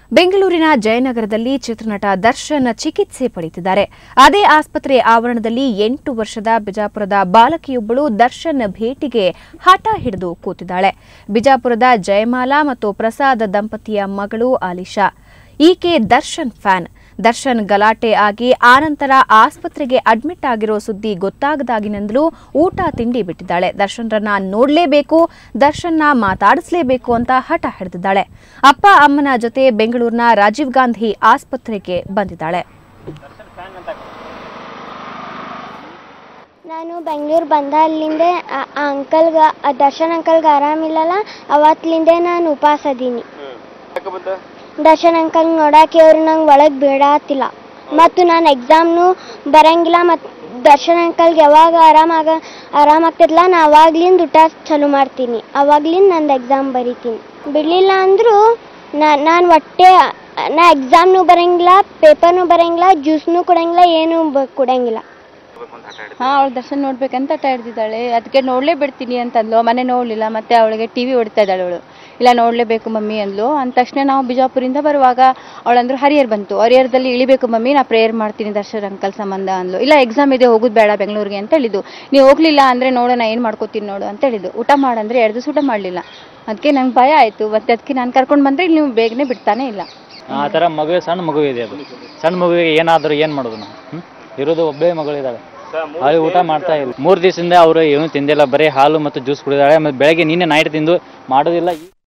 ಬೆಂಗಳೂರಿನ ಜಯನಗರದಲ್ಲಿ ಚಿತ್ರನಟ ದರ್ಶನ್ ಚಿಕಿತ್ಸೆ ಪಡೆಯುತ್ತಿದ್ದಾರೆ ಅದೇ ಆಸ್ಪತ್ರೆ ಆವರಣದಲ್ಲಿ ಎಂಟು ವರ್ಷದ ಬಿಜಾಪುರದ ಬಾಲಕಿಯೊಬ್ಬಳು ದರ್ಶನ್ ಭೇಟಿಗೆ ಹಠ ಹಿಡಿದು ಕೂತಿದ್ದಾಳೆ ಬಿಜಾಪುರದ ಜಯಮಾಲಾ ಮತ್ತು ಪ್ರಸಾದ್ ದಂಪತಿಯ ಮಗಳು ಆಲಿಶಾ ಈಕೆ ದರ್ಶನ್ ಫ್ಯಾನ್ ದರ್ಶನ್ ಗಲಾಟೆ ಆಗಿ ಆನಂತರ ಆಸ್ಪತ್ರೆಗೆ ಅಡ್ಮಿಟ್ ಆಗಿರೋ ಸುದ್ದಿ ಗೊತ್ತಾಗದಾಗಿನಿಂದಲೂ ಊಟ ತಿಂಡಿ ಬಿಟ್ಟಿದ್ದಾಳೆ ದರ್ಶನ್ರನ್ನ ನೋಡಲೇಬೇಕು ದರ್ಶನ್ನ ಮಾತಾಡಿಸಲೇಬೇಕು ಅಂತ ಹಠ ಹಿಡಿದಿದ್ದಾಳೆ ಅಪ್ಪ ಅಮ್ಮನ ಜೊತೆ ಬೆಂಗಳೂರಿನ ರಾಜೀವ್ ಗಾಂಧಿ ಆಸ್ಪತ್ರೆಗೆ ಬಂದಿದ್ದಾಳೆ ನಾನು ಬೆಂಗಳೂರು ಬಂದ ಅಲ್ಲಿಂದೆ ಆ ಆ ಅಂಕಲ್ಗೆ ಆ ದರ್ಶನ್ ಅಂಕಲ್ಗೆ ಆರಾಮಿಲ್ಲಲ್ಲ ಅವತ್ತಿಲಿಂದೆ ನಾನು ಉಪವಾಸ ಅದೀನಿ ದರ್ಶನ್ ಅಂಕಲ್ ನೋಡಕ್ಕೆ ಅವ್ರು ನಂಗೆ ಒಳಗೆ ಬಿಡಾತಿಲ್ಲ ಮತ್ತು ನಾನು ಎಕ್ಸಾಮ್ನು ಬರಂಗಿಲ್ಲ ಮತ್ತು ದರ್ಶನ್ ಅಂಕಲ್ಗೆ ಯಾವಾಗ ಆರಾಮಾಗ ಆರಾಮಾಗ್ತೈತಲ್ಲ ನಾ ಅವಾಗ್ಲಿಂದ ಊಟ ಚಾಲು ಮಾಡ್ತೀನಿ ಅವಾಗ್ಲಿಂದ ನಂದು ಎಕ್ಸಾಮ್ ಬರಿತೀನಿ ಬಿಡಲಿಲ್ಲ ಅಂದರೂ ನಾನು ಹೊಟ್ಟೆ ನಾ ಎಕ್ಸಾಮ್ನು ಬರಂಗಿಲ್ಲ ಪೇಪರ್ನು ಬರಂಗಿಲ್ಲ ಜ್ಯೂಸ್ನು ಕೊಡಂಗಿಲ್ಲ ಏನೂ ಬ ಕೊಡಂಗಿಲ್ಲ ಹಾ ಅವಳು ದರ್ಶನ್ ನೋಡ್ಬೇಕಂತ ಹಠ ಹಿಡ್ದಿದ್ದಾಳೆ ಅದಕ್ಕೆ ನೋಡ್ಲೇ ಬಿಡ್ತೀನಿ ಅಂತಂದ್ಲು ಮನೆ ನೋಡ್ಲಿಲ್ಲ ಮತ್ತೆ ಅವಳಿಗೆ ಟಿವಿ ಹೊಡಿತಾ ಇದ್ದಾಳೆ ಅವಳು ಇಲ್ಲ ನೋಡ್ಲೇಬೇಕು ಮಮ್ಮಿ ಅಂದ್ಲು ಅಂದ ತಕ್ಷಣ ನಾವು ಬಿಜಾಪುರಿಂದ ಬರುವಾಗ ಅವಳಂದ್ರು ಹರಿಯರ್ ಬಂತು ಹರಿಯರದಲ್ಲಿ ಇಳಿಬೇಕು ಮಮ್ಮಿ ನಾ ಪ್ರೇಯರ್ ಮಾಡ್ತೀನಿ ದರ್ಶನ್ ಅಂಕಲ್ ಸಂಬಂಧ ಅಂದ್ಲು ಇಲ್ಲ ಎಕ್ಸಾಮ್ ಇದೆ ಹೋಗುದು ಬೇಡ ಬೆಂಗಳೂರಿಗೆ ಅಂತ ಹೇಳಿದ್ದು ನೀವು ಹೋಗ್ಲಿಲ್ಲ ಅಂದ್ರೆ ನೋಡೋಣ ಏನ್ ಮಾಡ್ಕೋತೀನಿ ನೋಡು ಅಂತ ಹೇಳಿದ್ದು ಊಟ ಮಾಡಂದ್ರೆ ಎರಡು ದಿವಸ ಊಟ ಮಾಡಲಿಲ್ಲ ಅದಕ್ಕೆ ನಂಗೆ ಭಯ ಆಯ್ತು ಮತ್ತೆ ಅದಕ್ಕೆ ನಾನು ಕರ್ಕೊಂಡು ಬಂದ್ರೆ ಇಲ್ಲಿ ನೀವು ಬೇಗನೆ ಬಿಡ್ತಾನೆ ಇಲ್ಲ ಆ ಥರ ಮಗುವೆ ಸಣ್ಣ ಮಗು ಇದೆ ಅದು ಸಣ್ಣ ಮಗುವಿಗೆ ಏನಾದರೂ ಏನು ಮಾಡೋದು ನಾವು ಹ್ಮ್? ಇರೋದು ಒಬ್ಬೇ ಮಗಳಿದ್ದಾಳೆ ಅವಳು ಊಟ ಮಾಡ್ತಾ ಇಲ್ಲ ಮೂರು ದಿವಸದಿಂದ ಅವರು ಏನೂ ತಿಂದಿಲ್ಲ ಬರೀ ಹಾಲು ಮತ್ತು ಜ್ಯೂಸ್ ಕುಡಿದಾಳೆ ಮತ್ತು ಬೆಳಗ್ಗೆ ನಿನ್ನೆ ನೈಟ್ ತಿಂದು ಮಾಡೋದಿಲ್ಲ